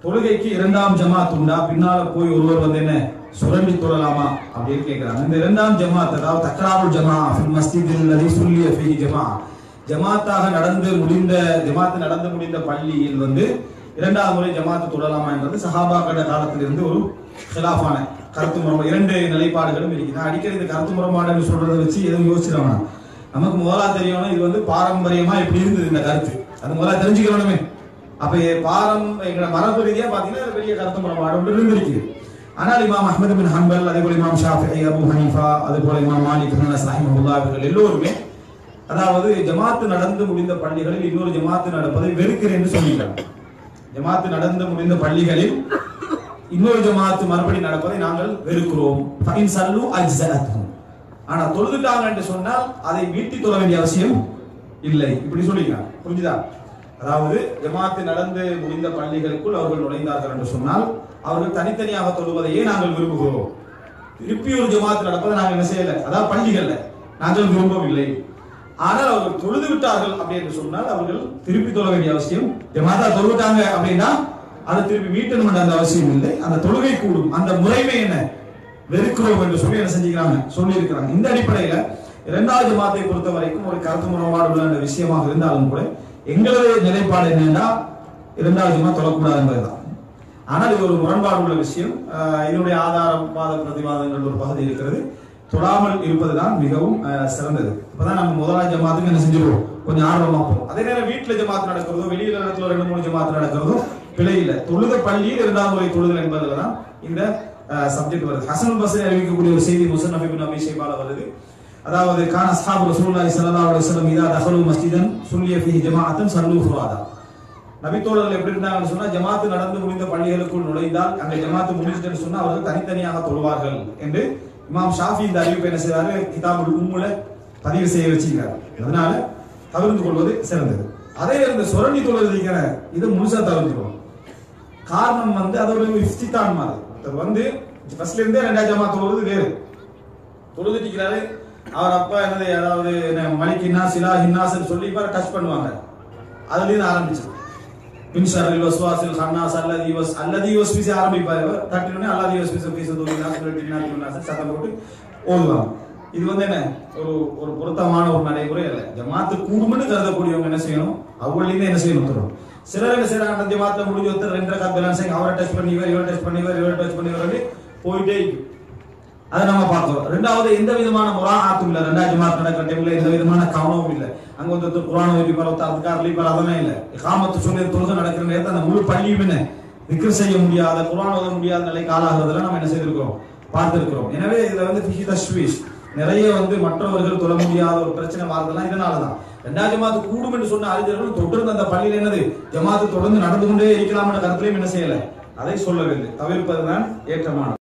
தொழுகைக்கு இரண்டாம் ஜமாத் உண்டா பின்னால போய் ஒருவர் வந்து என்ன சுரண்டி தொழலாமா அப்படின்னு கேட்கிறாங்க இந்த இரண்டாம் ஜமாத் அதாவது தக்ராருல் ஜமா ஃபில் மஸ்ஜிதில் லதி சுல்லிய ஃபீஹி ஜமா ஜமாத்தாக நடந்து முடிந்த ஜமாத் நடந்து முடிந்த பள்ளியில் வந்து இரண்டாவது முறை ஜமாத்து தொழலாமா என்றது சஹாபாக்கள காலத்திலிருந்து ஒரு ஹிலாஃபான கருத்து முரண்பாடு இரண்டு நிலைப்பாடுகளும் இருக்குது நான் அடிக்கடி இந்த கருத்து முரண்பாடுன்னு சொல்றதை வச்சு எதுவும் யோசிச்சிடணும் நமக்கு முதலா தெரியணும் இது வந்து பாரம்பரியமா எப்படி இருந்தது இந்த கருத்து அது முதல்ல தெரிஞ்சுக்கணுமே அப்ப இது பாரம் எங்களோட மரபு ரீதியா பாத்தீங்கன்னா இது பெரிய கருத்து முரண்பாடு ஒன்று இருந்திருக்கு ஆனால் இமாம் அஹ்மது பின் ஹம்பல் அதே போல இமாம் ஷாஃபி அபு ஹனீஃபா அதே போல இமாம் மாலிக் பின் அனஸ் ரஹிமஹுல்லாஹ் இவர்கள் எல்லோருமே அதாவது ஜமாத்து நடந்து முடிந்த பள்ளிகளில் இன்னொரு ஜமாத்து நடப்பதை வெறுக்கிறேன் என்று சொல்லிட்டாங்க ஜமாத்து நடந்து முடிந்த பள்ளிகளில் இன்னொரு ஜமாத்து மறுபடி நடப்பதை நாங்கள் வெறுக்கிறோம் ஃபைன் சல்லு அஜ்ஸஅத்துஹும் ஆனா தொழுதுட்டாங்க என்று சொன்னால் அதை மீட்டி தொழ வேண்டிய அவசியம் இல்லை இப்படி சொல்லிக்கலாம் புரிஞ்சுதா அதாவது ஜமாத்து நடந்து முடிந்த பள்ளிகளுக்குள் அவர்கள் நுழைந்தார்கள் என்று சொன்னால் அவர்கள் தனித்தனியாக தொழுவதையே நாங்கள் விரும்புகிறோம் திருப்பி ஒரு ஜமாத்து நடப்பதை நாங்கள் என்ன செய்யல அதாவது பள்ளிகள்ல நாங்கள் விரும்பவில்லை ஆனால் அவர்கள் தொழுது விட்டார்கள் அப்படி என்று சொன்னால் அவர்கள் திருப்பி தொழ வேண்டிய அவசியம் ஜமாத்தா தொழுவிட்டாங்க அப்படின்னா அதை திருப்பி மீட்டணும் என்ற அந்த அவசியம் இல்லை அந்த தொழுகை கூடும் அந்த முறைமை என்ன வெறுக்கிறோம் என்று சொல்லி என்ன செஞ்சுக்கிறாங்க சொல்லி இருக்கிறாங்க இந்த அடிப்படையில இரண்டாவது ஜமாத்தை பொறுத்த வரைக்கும் ஒரு கருத்து முரண்பாடு உள்ள அந்த விஷயமாக இருந்தாலும் கூட எங்களது நிலைப்பாடு என்னன்னா இரண்டாவது ஜமாத் தொழக்கூடாது என்பதுதான் ஆனால் இது ஒரு முரண்பாடு உள்ள விஷயம் ஆஹ் இதனுடைய ஆதாரம் வாத பிரதிவாதங்கள் ஒரு பகுதி இருக்கிறது தொழாமல் இருப்பதுதான் மிகவும் ஆஹ் சிறந்தது இப்பதான் நம்ம முதலாவது ஜமாத்துக்கு என்ன செஞ்சிருவோம் கொஞ்சம் ஆர்வமா போகும் அதே நேரம் வீட்டுல ஜமாத்து நடக்கிறதோ வெளியில இடத்துல ரெண்டு மூணு ஜமாத்து நடக்கிறதோ பிழை இல்லை தொழுத பள்ளியில் இரண்டாம் முறை தொழுதல் என்பதுல தான் இந்த சப்ஜெக்ட் வருது ஹசன் பஸ்ரி அறிவிக்கக்கூடிய ஒரு செய்தி முசன் நபி பின் அபி ஷைபால வருது அதாவது கான அஸ்ஹாபு ரசூலுல்லாஹி ஸல்லல்லாஹு அலைஹி வஸல்லம் இதா தஹலு மஸ்ஜிதன் சுல்லிய ஃபீஹி ஜமாஅத்தன் சல்லு ஃபுராதா நபித்தோழர்கள் எப்படி இருந்தாங்கன்னு சொன்னா ஜமாத்து நடந்து முடிந்த பள்ளிகளுக்குள் நுழைந்தால் அங்க ஜமாத்து முடிஞ்சிட்டுன்னு சொன்னா அவர்கள் தனித்தனியாக தொழுவார்கள் என்று இமாம் ஷாஃபி இந்த அறிவிப்பை என்ன செய்றாரு கிதாபுல் உம்முல பதிவு செய்ய வச்சுக்கிறார் அதனால தவிர்த்து கொள்வது சிறந்தது அதே இந்த சுரணி தொழில் இருக்கிற இது முழுசா தவிர்த்துக்கணும் காரணம் வந்து அது ஒரு இஃப்திதான் மாதிரி ஒருத்தர் வந்து ஃபர்ஸ்ட்ல இருந்தே ரெண்டாவது ஜமாத் தொழுவது வேறு தொழுதுட்டு இருக்கிறாரு அவர் அப்பா என்னது அதாவது என்ன மலிக் இன்னாஸ் இலா இன்னாஸ்னு சொல்லி இப்ப டச் பண்ணுவாங்க அதுல இருந்து ஆரம்பிச்சு மின் ஷர்ரில் வஸ்வாசில் ஹன்னாஸ் அல்லதி வஸ் அல்லதி வஸ்விசி ஆரம்பிப்பாரு இவர். தட்டினோடனே அல்லதி வஸ்விசி ஃபீஸ் தூக்கினாஸ் சொல்லிட்டு இன்னாஸ் சத்தம் போட்டு ஓதுவாங்க இது வந்து என்ன ஒரு ஒரு பொருத்தமான ஒரு நடைமுறை அல்ல ஜமாத்து கூடும்னு கருதக்கூடியவங்க என்ன செய்யணும் அவங்களிருந்து என்ன செய்யணும் தரும் சிலர் என்ன செய்யறாங்க ஜமாத்தை முடிஞ்சு ஒருத்தர் ரெண்டு ரகா பேலன்ஸ் அவரை டச் பண்ணி இவர் இவரை டச் பண்ணி இவர் இவரை டச் பண்ணி இவர் போயிட்டே இருக்கும் அதை நம்ம பார்த்தோம் ரெண்டாவது எந்த விதமான முராஹாத்தும் இல்ல ரெண்டாவது ஜமாத் நடக்கிற டைம்ல எந்த விதமான கவனமும் இல்ல அங்க வந்து குரான ஓதி பரவத்த அதுக்காக லீப்பர் அதெல்லாம் இல்ல காமத்து சொல்லி தொழுகை நடக்கிற நேரத்தை அந்த முழு பள்ளியும் என்ன விக்ர் செய்ய முடியாத குரான் ஓத முடியாத நிலைக்கு ஆளாகிறதுல நம்ம என்ன செய்திருக்கிறோம் பார்த்திருக்கிறோம் எனவே இதுல வந்து ஃபிஹி தஷ்வீஷ் நிறைய வந்து மற்றவர்கள் தொழ முடியாத ஒரு பிரச்சனை மாறுதெல்லாம் இதனாலதான் ரெண்டாவது ஜமாத்து கூடும் என்று சொன்ன அறிஞர்கள் தொடர்ந்து அந்த பள்ளியில் என்னது ஜமாத்து தொடர்ந்து நடந்து கொண்டே இருக்கலாம் என்ற கருத்திலையும் என்ன செய்யல அதை சொல்லவில்லை தவிர்ப்பதுதான் ஏற்றமானது